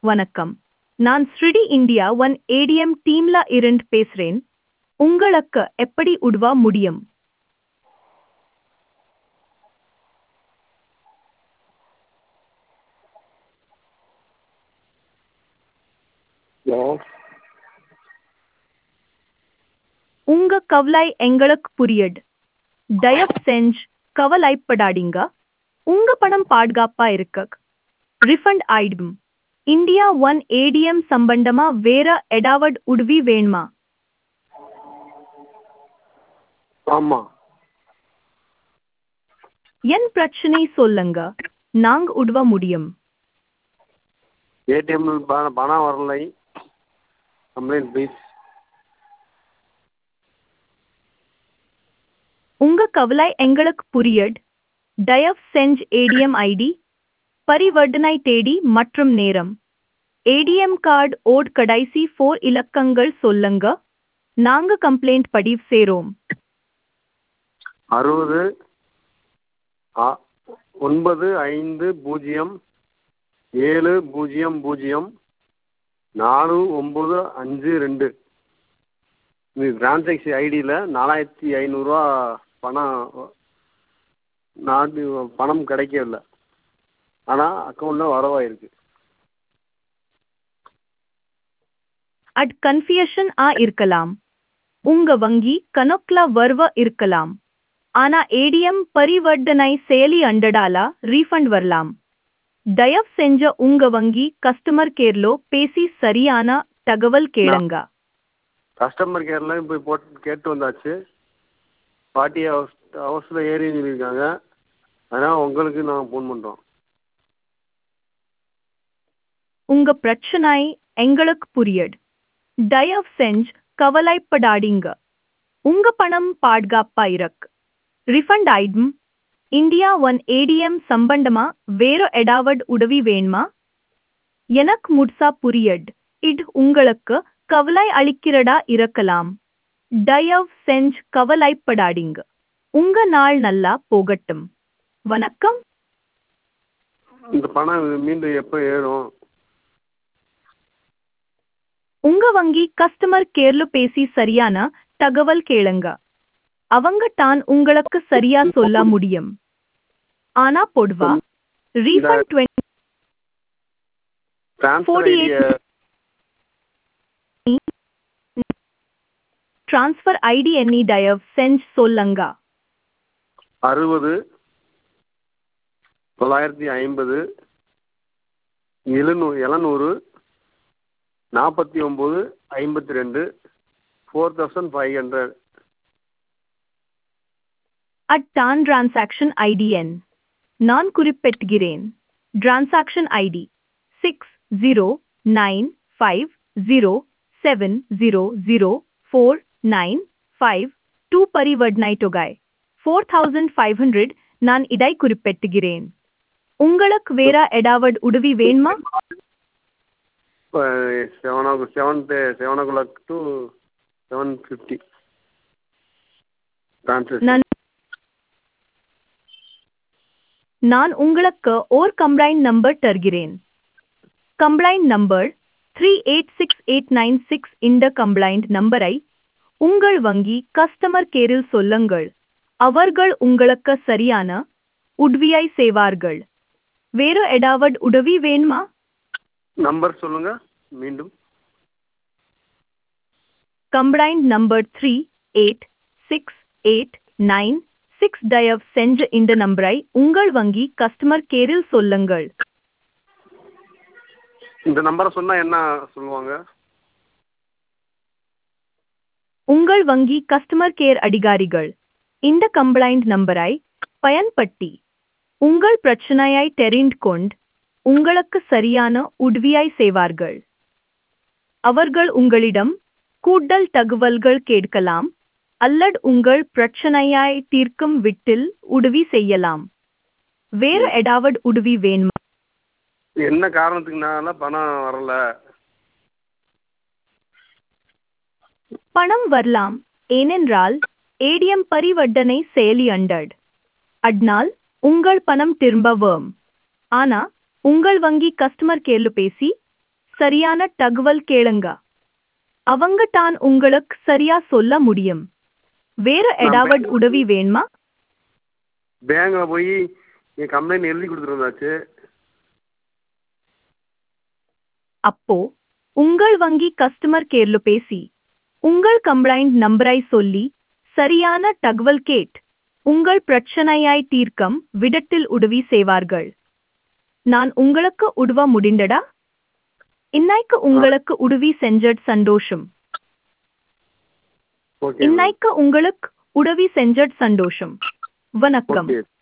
வணக்கம் நான் ஸ்ரிடி India one ATM டீம்ல இருந்து பேசுறேன் உங்களுக்கு எப்படி உதவ முடியும் ஹலோ உங்க கவலை எங்களுக்கு புரியுது தயவு செஞ்சு கவலைப்படாதீங்க உங்க பணம் பாதுகாப்பா இருக்கு ரிஃபண்ட் ஆயிடும் இந்தியா ஒன் ஏடிஎம் சம்பந்தமா வேற ஏதாவது உதவி வேணுமா ஆமாம் என் பிரச்சனை சொல்லுங்க நாங்க உதவ முடியும் ஏடிஎம்மில் பண பணம் வரலை கம்ப்ளைண்ட் ப்ளீஸ் உங்க கவலை எங்களுக்கு புரியுது தயவு செஞ்சு ஏடிஎம் ஐடி பரிவர்த்தனை தேதி மற்றும் நேரம் ஏடிஎம் கார்டு ஓட் கடைசி ஃபோர் இலக்கங்கள் சொல்லுங்க நாங்க கம்ப்ளைண்ட் பதிவு செய்றோம் அறுபது ஆ ஒன்பது ஐந்து பூஜ்ஜியம் ஏழு பூஜ்ஜியம் பூஜ்ஜியம் நாலு ஒம்பது அஞ்சு ரெண்டு இது டிரான்சாக்ஷன் ஐடியில் நாலாயிரத்தி ஐநூறுரூவா பணம் நாட்டு பணம் கிடைக்கவில்லை ஆனால் அக்கௌண்ட்டில் வரவாயிருக்கு அட் கன்ஃபியூஷன் ஆ இருக்கலாம் உங்க வங்கி கணக்குல வருவ இருக்கலாம் ஆனா ஏடிஎம் பரிவர்த்தனை செயலி அண்டடாலா ரீஃபண்ட் வரலாம் தயவு செஞ்ச உங்க வங்கி கஸ்டமர் கேர்லோ பேசி சரியான தகவல் கேளுங்க கஸ்டமர் கேரில் போய் போட்டு கேட்டு வந்தாச்சு ஃபார்ட்டி ஹவர்ஸ் ஹவர்ஸில் ஏறின்னு சொல்லியிருக்காங்க அதனால் உங்களுக்கு நாங்கள் ஃபோன் பண்ணுறோம் உங்க பிரச்சனை எங்களுக்கு புரியுது தயவு செஞ்சு கவலைப்படாதீங்க உங்க பணம் பாதுகாப்பா இருக்கு ரிஃபண்ட் ஆயிடும் இந்தியா ஒன் ஏடிஎம் சம்பந்தமா வேற ஏதாவது உதவி வேணுமா எனக்கு முட்சா புரியுது இது உங்களுக்கு கவலை அளிக்கிறதா இருக்கலாம் தயவு செஞ்சு கவலைப்படாதீங்க உங்க நாள் நல்லா போகட்டும் வணக்கம் இந்த பணம் மீண்டும் எப்போ ஏறும் உங்க வங்கி கஸ்டமர் கேர்ல பேசி சரியான தகவல் கேளுங்க அவங்க தான் உங்களுக்கு சரியா சொல்ல முடியும் ஆனா பொதுவா ரீஃபண்ட் டுவெண்ட்டி ட்ரான்ஸ்ஃபர் 48 ஐடியை ட்ரான்ஸ்ஃபர் ஐடி எண்ணி தயவு செஞ்சு சொல்லுங்க அறுபது தொள்ளாயிரத்தி ஐம்பது எழுநூ எழுநூறு நாற்பத்தி ஒம்பது ஐம்பத்தி ரெண்டு four thousand five hundred at டான் டிரான்சாக்ஷன் ஐடி எண் நான் குறிப்பிட்டுகிறேன் transaction ID six zero nine five zero seven zero zero four nine five two பரிவர்த்தனை தொகை ஃபோர் தௌசண்ட் ஃபைவ் ஹண்ட்ரட் நான் இதை குறிப்பிட்டுகிறேன் உங்களுக்கு வேற ஏதாவது உதவி வேணுமா இப்போ seven O seven seven o'clock to seven fifty transaction நான் நான் உங்களுக்கு ஓர் கம்ப்ளைண்ட் நம்பர் தருகிறேன் complaint number three eight six eight nine six இந்த கம்ப்ளைண்ட் நம்பரை உங்கள் வங்கி கஸ்டமர் கேரில் சொல்லுங்கள் அவர்கள் உங்களுக்கு சரியான உதவியை செய்வார்கள் வேறு ஏதாவது உதவி வேணுமா நம்பர் சொல்லுங்கள் மீண்டும் complaint number three eight six eight nine six தயவு செஞ்ச இந்த நம்பரை உங்கள் வங்கி கஸ்டமர் கேரில் சொல்லுங்கள் இந்த நம்பரை சொன்னால் என்ன சொல்லுவாங்க உங்கள் வங்கி கஸ்டமர் கேர் அதிகாரிகள் இந்த கம்ப்ளைண்ட் நம்பரை பயன்படுத்தி உங்கள் பிரச்சனையை தெரிந்து கொண்டு உங்களுக்கு சரியான உதவியை செய்வார்கள் அவர்கள் உங்களிடம் கூடுதல் தகவல்கள் கேட்கலாம் அல்லது உங்கள் பிரச்சனையை தீர்க்கும் விட்டில் உதவி செய்யலாம் வேறு ஏதாவது உதவி வேணுமா என்ன காரணத்துக்குனால பணம் வரல பணம் வரலாம் ஏனென்றால் ஏடிஎம் பரிவர்த்தனை செயலி அண்டட் அட்னால் உங்கள் பணம் திரும்ப வரும் ஆனா உங்கள் வங்கி கஸ்டமர் கேர்ல பேசி சரியான தகவல் கேளுங்க அவங்க தான் உங்களுக்கு சரியா சொல்ல முடியும் வேற ஏதாவது உதவி வேணுமா பேங்கில் போய் என் கம்ப்ளைண்ட் எழுதி கொடுத்துருந்தாச்சு அப்போ உங்கள் வங்கி கஸ்டமர் கேர்ல பேசி உங்கள் கம்ப்ளைண்ட் நம்பரை சொல்லி சரியான தகவல் கேட் உங்கள் பிரச்சனையாய் தீர்க்கம் விடத்தில் உதவி செய்வார்கள் நான் உங்களுக்கு உதவ முடிந்தடா இன்னைக்கு உங்களுக்கு உதவி செஞ்சது சந்தோஷம் ஓகே இன்னைக்கு உங்களுக்கு உதவி செஞ்சது சந்தோஷம் வணக்கம் ஓகே